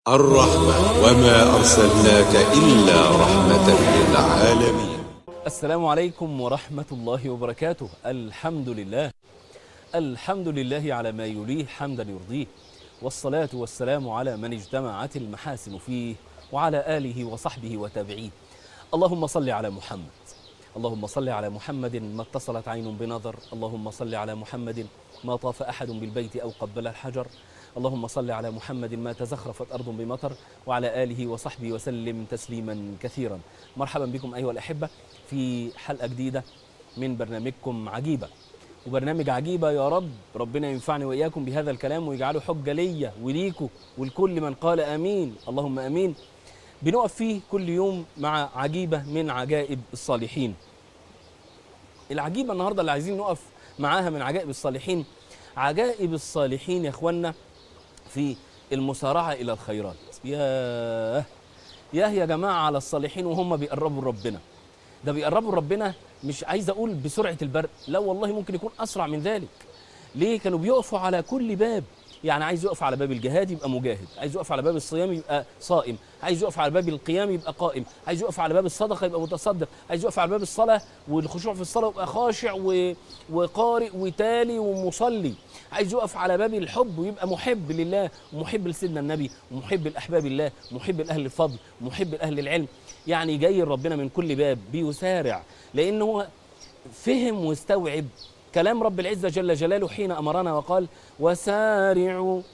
الرحمة وما أرسلناك إلا رحمة للعالمين السلام عليكم ورحمة الله وبركاته الحمد لله الحمد لله على ما يليه حمدا يرضيه والصلاة والسلام على من اجتمعت المحاسن فيه وعلى آله وصحبه وتابعيه اللهم صل على محمد اللهم صل على محمد ما اتصلت عين بنظر اللهم صل على محمد ما طاف أحد بالبيت أو قبل الحجر اللهم صل على محمد ما تزخرفت أرض بمطر وعلى آله وصحبه وسلم تسليما كثيرا مرحبا بكم أيها الأحبة في حلقة جديدة من برنامجكم عجيبة وبرنامج عجيبة يا رب ربنا ينفعني وإياكم بهذا الكلام ويجعله حجة ليا وليكم ولكل من قال آمين اللهم آمين بنقف فيه كل يوم مع عجيبة من عجائب الصالحين العجيبة النهاردة اللي عايزين نقف معاها من عجائب الصالحين عجائب الصالحين يا اخوانا في المسارعة إلى الخيرات ياه ياه يا جماعة على الصالحين وهم بيقربوا لربنا ده بيقربوا لربنا مش عايز أقول بسرعة البرق لا والله ممكن يكون أسرع من ذلك ليه كانوا بيقفوا على كل باب يعني عايز يقف على باب الجهاد يبقى مجاهد عايز يقف على باب الصيام يبقى صائم عايز يقف على باب القيام يبقى قائم عايز يقف على باب الصدقه يبقى متصدق عايز يقف على باب الصلاه والخشوع في الصلاه يبقى خاشع و... وقارئ وتالي ومصلي عايز يقف على باب الحب ويبقى محب لله ومحب لسيدنا النبي ومحب لاحباب الله محب لاهل الفضل محب لاهل العلم يعني جاي ربنا من كل باب بيسارع لان هو فهم واستوعب كلام رب العزة جل جلاله حين أمرنا وقال وسارعوا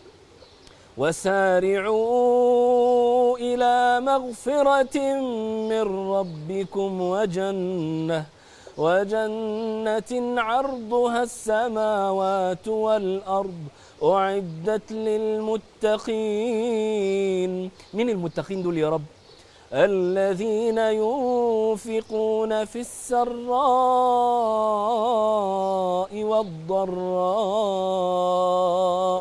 وسارعوا إلى مغفرة من ربكم وجنة وجنة عرضها السماوات والأرض أعدت للمتقين من المتقين دول يا رب الذين ينفقون في السراء والضراء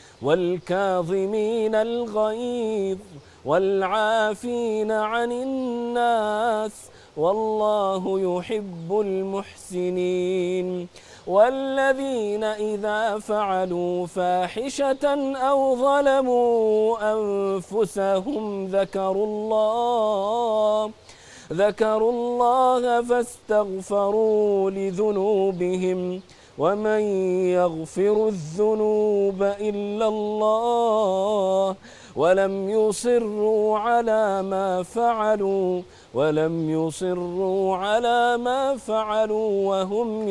والكاظمين الغيظ والعافين عن الناس والله يحب المحسنين والذين إذا فعلوا فاحشة أو ظلموا أنفسهم ذكروا الله ذكروا الله فاستغفروا لذنوبهم ومن يغفر الذنوب إلا الله ولم يصروا على ما فعلوا ولم يصروا على ما فعلوا وهم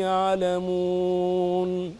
يعلمون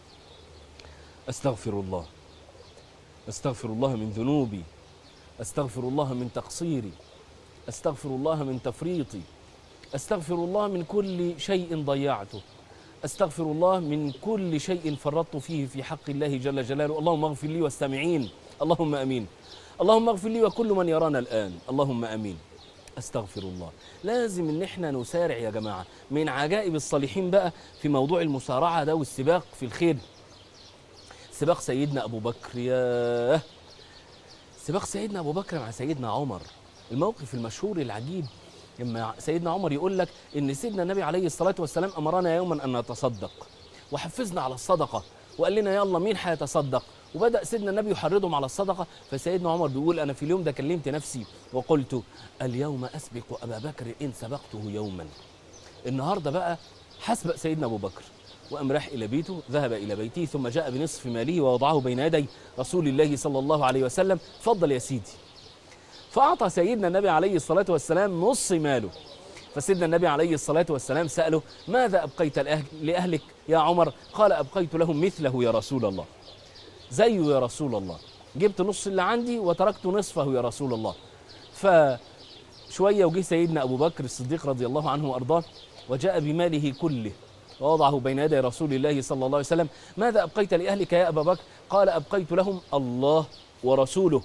استغفر الله استغفر الله من ذنوبي استغفر الله من تقصيري استغفر الله من تفريطي استغفر الله من كل شيء ضيعته استغفر الله من كل شيء فرطت فيه في حق الله جل جلاله اللهم اغفر لي والسامعين اللهم امين اللهم اغفر لي وكل من يرانا الان اللهم امين استغفر الله لازم ان احنا نسارع يا جماعه من عجائب الصالحين بقى في موضوع المسارعه ده والسباق في الخير سباق سيدنا ابو بكر ياه سباق سيدنا ابو بكر مع سيدنا عمر الموقف المشهور العجيب لما سيدنا عمر يقول لك ان سيدنا النبي عليه الصلاه والسلام امرنا يوما ان نتصدق وحفزنا على الصدقه وقال لنا يلا مين هيتصدق وبدا سيدنا النبي يحرضهم على الصدقه فسيدنا عمر بيقول انا في اليوم ده كلمت نفسي وقلت اليوم اسبق ابا بكر ان سبقته يوما النهارده بقى حسبق سيدنا ابو بكر وقام راح الى بيته ذهب الى بيته ثم جاء بنصف ماله ووضعه بين يدي رسول الله صلى الله عليه وسلم تفضل يا سيدي فأعطى سيدنا النبي عليه الصلاة والسلام نص ماله فسيدنا النبي عليه الصلاة والسلام سأله ماذا أبقيت لأهلك يا عمر قال أبقيت لهم مثله يا رسول الله زيه يا رسول الله جبت نص اللي عندي وتركت نصفه يا رسول الله فشوية وجه سيدنا أبو بكر الصديق رضي الله عنه وأرضاه وجاء بماله كله ووضعه بين يدي رسول الله صلى الله عليه وسلم ماذا أبقيت لأهلك يا أبا بكر قال أبقيت لهم الله ورسوله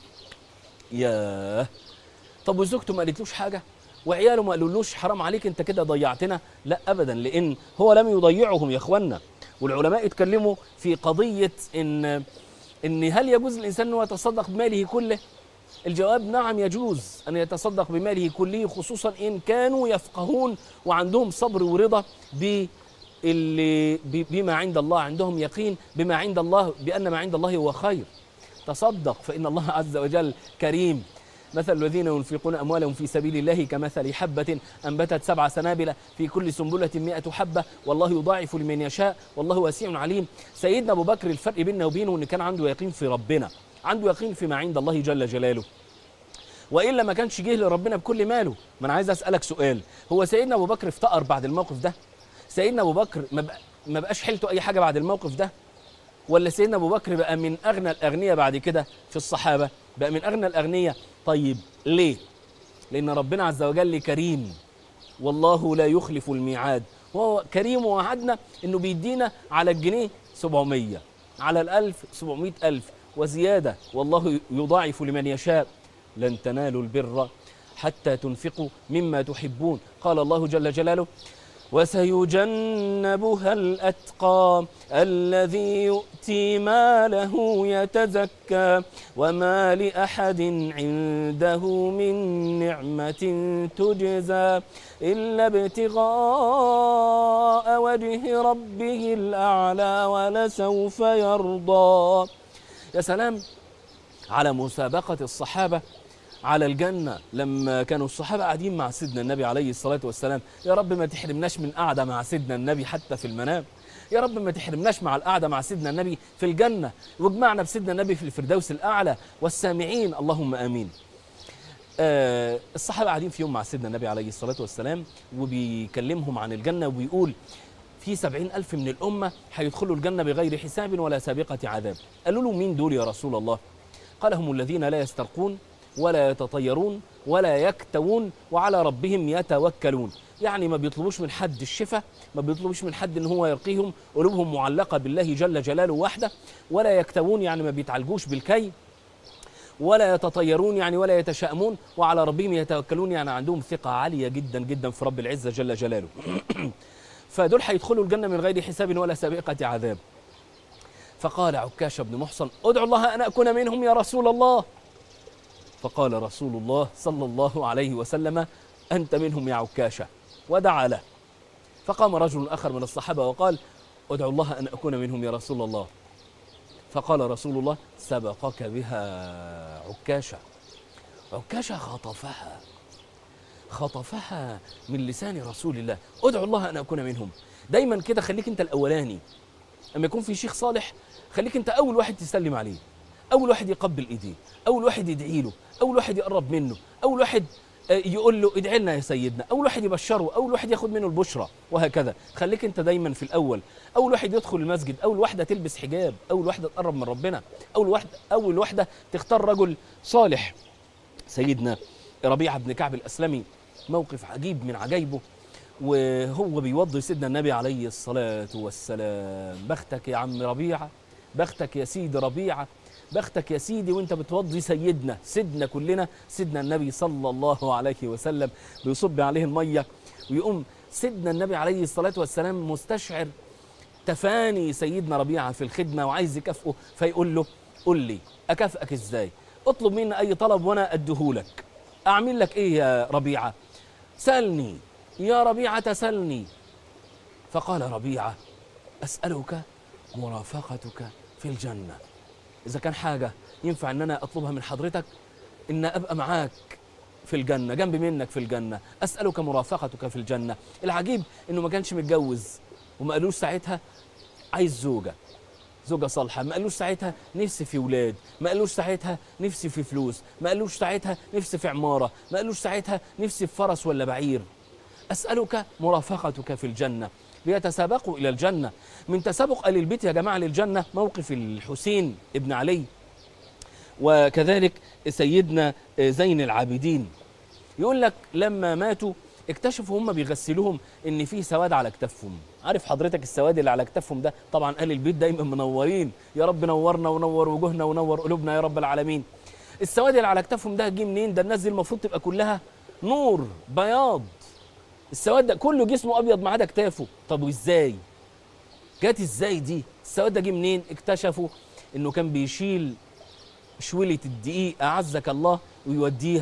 ياه طب وزوجته ما قالتلوش حاجه وعياله ما قالولوش حرام عليك انت كده ضيعتنا لا ابدا لان هو لم يضيعهم يا اخوانا والعلماء اتكلموا في قضيه ان ان هل يجوز الانسان انه يتصدق بماله كله الجواب نعم يجوز ان يتصدق بماله كله خصوصا ان كانوا يفقهون وعندهم صبر ورضا ب اللي بما عند الله عندهم يقين بما عند الله بان ما عند الله هو خير تصدق فإن الله عز وجل كريم مثل الذين ينفقون أموالهم في سبيل الله كمثل حبة أنبتت سبع سنابل في كل سنبلة مئة حبة والله يضاعف لمن يشاء والله واسع عليم سيدنا أبو بكر الفرق بيننا وبينه إن كان عنده يقين في ربنا عنده يقين فيما عند الله جل جلاله والا ما كانش جه لربنا بكل ماله ما انا عايز اسالك سؤال هو سيدنا ابو بكر افتقر بعد الموقف ده سيدنا ابو بكر ما بق- ما بقاش حيلته اي حاجه بعد الموقف ده ولا سيدنا ابو بكر بقى من اغنى الاغنياء بعد كده في الصحابه بقى من اغنى الاغنياء طيب ليه لان ربنا عز وجل كريم والله لا يخلف الميعاد وهو كريم ووعدنا انه بيدينا على الجنيه 700 على الألف 700 ألف وزيادة والله يضاعف لمن يشاء لن تنالوا البر حتى تنفقوا مما تحبون قال الله جل جلاله وسيجنبها الأتقى الذي يؤتي ماله يتزكى وما لأحد عنده من نعمة تجزى إلا ابتغاء وجه ربه الأعلى ولسوف يرضى يا سلام على مسابقة الصحابة على الجنة لما كانوا الصحابة قاعدين مع سيدنا النبي عليه الصلاة والسلام يا رب ما تحرمناش من قعدة مع سيدنا النبي حتى في المنام يا رب ما تحرمناش مع القعدة مع سيدنا النبي في الجنة واجمعنا بسيدنا النبي في الفردوس الأعلى والسامعين اللهم آمين آه الصحابة قاعدين في يوم مع سيدنا النبي عليه الصلاة والسلام وبيكلمهم عن الجنة وبيقول في سبعين ألف من الأمة هيدخلوا الجنة بغير حساب ولا سابقة عذاب قالوا له مين دول يا رسول الله قال هم الذين لا يسترقون ولا يتطيرون ولا يكتوون وعلى ربهم يتوكلون يعني ما بيطلبوش من حد الشفاء ما بيطلبوش من حد ان هو يرقيهم قلوبهم معلقة بالله جل جلاله وحده ولا يكتوون يعني ما بيتعالجوش بالكي ولا يتطيرون يعني ولا يتشائمون وعلى ربهم يتوكلون يعني عندهم ثقة عالية جدا جدا في رب العزة جل جلاله فدول هيدخلوا الجنة من غير حساب ولا سابقة عذاب فقال عكاش بن محصن ادعو الله أن أكون منهم يا رسول الله فقال رسول الله صلى الله عليه وسلم أنت منهم يا عكاشة ودعا له فقام رجل آخر من الصحابة وقال ادعو الله أن أكون منهم يا رسول الله فقال رسول الله سبقك بها عكاشة عكاشة خطفها خطفها من لسان رسول الله ادعو الله أن أكون منهم دايما كده خليك أنت الأولاني اما يكون في شيخ صالح خليك انت اول واحد تسلم عليه اول واحد يقبل ايديه اول واحد يدعي له اول واحد يقرب منه اول واحد آه، يقول له ادعي لنا يا سيدنا اول واحد يبشره اول واحد ياخد منه البشرى وهكذا خليك انت دايما في الاول اول واحد يدخل المسجد اول واحده تلبس حجاب اول واحده تقرب من ربنا اول واحده اول واحده تختار رجل صالح سيدنا ربيعه بن كعب الاسلمي موقف عجيب من عجائبه وهو بيوضي سيدنا النبي عليه الصلاة والسلام بختك يا عم ربيعة بختك يا سيدي ربيعة بختك يا سيدي وانت بتوضي سيدنا سيدنا كلنا سيدنا النبي صلى الله عليه وسلم بيصب عليه المية ويقوم سيدنا النبي عليه الصلاة والسلام مستشعر تفاني سيدنا ربيعة في الخدمة وعايز يكافئه فيقول له قل لي أكافئك إزاي اطلب مني أي طلب وأنا أديهولك أعمل لك إيه يا ربيعة سلني يا ربيعة سلني فقال ربيعة أسألك مرافقتك في الجنة إذا كان حاجة ينفع أن أنا أطلبها من حضرتك إن أبقى معاك في الجنة جنب منك في الجنة أسألك مرافقتك في الجنة العجيب إنه ما كانش متجوز وما قالوش ساعتها عايز زوجة زوجة صالحة ما قالوش ساعتها نفسي في ولاد ما قالوش ساعتها نفسي في فلوس ما قالوش ساعتها نفسي في عمارة ما قالوش ساعتها نفسي في فرس ولا بعير أسألك مرافقتك في الجنة ليتسابقوا إلى الجنة من تسابق أهل البيت يا جماعة للجنة موقف الحسين ابن علي وكذلك سيدنا زين العابدين يقول لك لما ماتوا اكتشفوا هم بيغسلوهم ان في سواد على كتافهم عارف حضرتك السواد اللي على كتافهم ده طبعا اهل البيت دايما منورين يا رب نورنا ونور وجوهنا ونور قلوبنا يا رب العالمين السواد اللي على كتافهم ده جه منين ده الناس دي المفروض تبقى كلها نور بياض السواد ده كله جسمه ابيض ما عدا كتافه طب وازاي جت ازاي دي السواد ده جه منين اكتشفوا انه كان بيشيل شويلة الدقيق أعزك الله ويوديها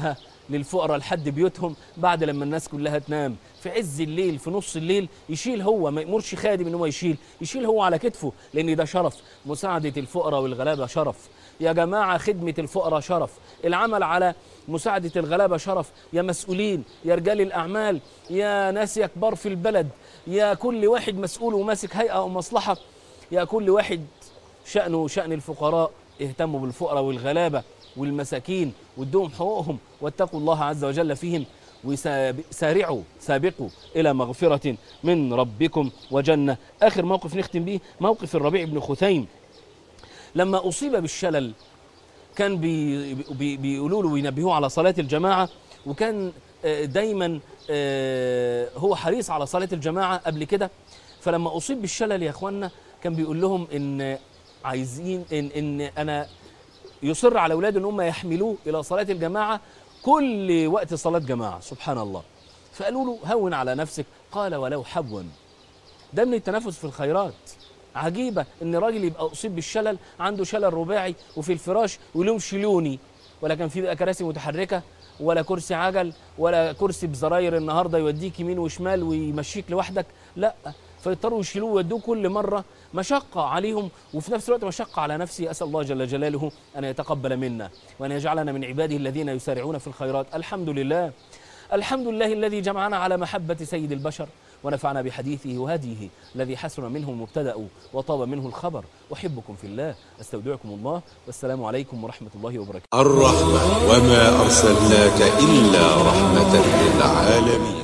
للفقراء لحد بيوتهم بعد لما الناس كلها تنام في عز الليل في نص الليل يشيل هو ما يأمرش خادم ان هو يشيل يشيل هو على كتفه لان ده شرف مساعدة الفقراء والغلابة شرف يا جماعة خدمة الفقراء شرف العمل على مساعدة الغلابة شرف يا مسؤولين يا رجال الأعمال يا ناس يا كبار في البلد يا كل واحد مسؤول وماسك هيئة أو مصلحة يا كل واحد شأنه شأن الفقراء اهتموا بالفقراء والغلابة والمساكين وادوهم حقوقهم واتقوا الله عز وجل فيهم وسارعوا سابقوا إلى مغفرة من ربكم وجنة آخر موقف نختم به موقف الربيع بن خثيم لما أصيب بالشلل كان بي بي بيقولوا له وينبهوه على صلاة الجماعة وكان آه، دايما آه، هو حريص على صلاة الجماعة قبل كده فلما أصيب بالشلل يا أخوانا كان بيقول لهم إن عايزين إن, إن أنا يصر على أولاده إن هم يحملوه إلى صلاة الجماعة كل وقت صلاة جماعة سبحان الله فقالوا له هون على نفسك قال ولو حبوا ده من التنافس في الخيرات عجيبة ان راجل يبقى اصيب بالشلل عنده شلل رباعي وفي الفراش ويقول لهم شيلوني ولا كان في بقى كراسي متحركة ولا كرسي عجل ولا كرسي بزراير النهارده يوديك يمين وشمال ويمشيك لوحدك لا فيضطروا يشيلوه ويودوه كل مره مشقه عليهم وفي نفس الوقت مشقه على نفسي اسال الله جل جلاله ان يتقبل منا وان يجعلنا من عباده الذين يسارعون في الخيرات الحمد لله الحمد لله الذي جمعنا على محبه سيد البشر ونفعنا بحديثه وهديه الذي حسن منه المبتدا وطاب منه الخبر احبكم في الله استودعكم الله والسلام عليكم ورحمه الله وبركاته الرحمة وما أرسلناك إلا رحمة للعالمين